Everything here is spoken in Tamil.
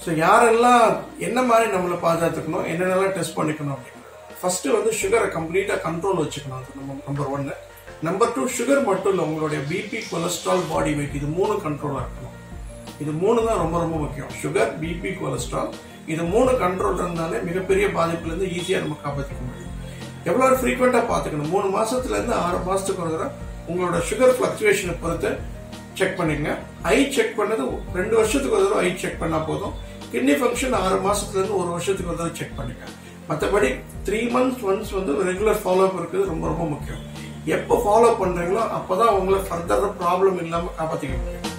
ஸோ யாரெல்லாம் என்ன மாதிரி நம்மளை பாதுகாத்துக்கணும் என்னென்னலாம் டெஸ்ட் பண்ணிக்கணும் அப்படின்னு ஃபர்ஸ்ட் வந்து சுகரை கம்ப்ளீட்டா கண்ட்ரோல் வச்சுக்கணும் அது நம்ம நம்பர் ஒன்னு நம்பர் டூ சுகர் மட்டும் இல்லை உங்களுடைய பிபி கொலஸ்ட்ரால் பாடி வெயிட் இது மூணு கண்ட்ரோலாக இருக்கணும் இது மூணு தான் ரொம்ப ரொம்ப முக்கியம் சுகர் பிபி கொலஸ்ட்ரால் இது மூணு கண்ட்ரோல் இருந்தாலே மிகப்பெரிய பாதிப்புல இருந்து ஈஸியா நம்ம காப்பாற்றிக்க முடியும் எவ்வளவு ஃப்ரீக்வெண்டா பாத்துக்கணும் மூணு மாசத்துல இருந்து ஆறு மாசத்துக்கு ஒரு தடவை உங்களோட சுகர் பிளக்சுவேஷனை பொறுத்து செக் பண்ணிக்கங்க ஐ செக் பண்ணது ரெண்டு வருஷத்துக்கு ஒரு தடவை ஐ செக் பண்ணா போதும் கிட்னி ஃபங்க்ஷன் ஆறு மாசத்துல இருந்து ஒரு வருஷத்துக்கு ஒரு தடவை செக் பண்ணிக்க மற்றபடி த்ரீ மந்த்ஸ் ஒன்ஸ் வந்து ரெகுலர் ஃபாலோ அப் இருக்குது ரொம்ப ரொம்ப முக்கியம் எப்போ ஃபாலோ பண்றீங்களோ அப்பதான் உங்களை ஃபர்தர் ப்ராப்ளம் இல்லாம காப்பாத்திக்க முடியும்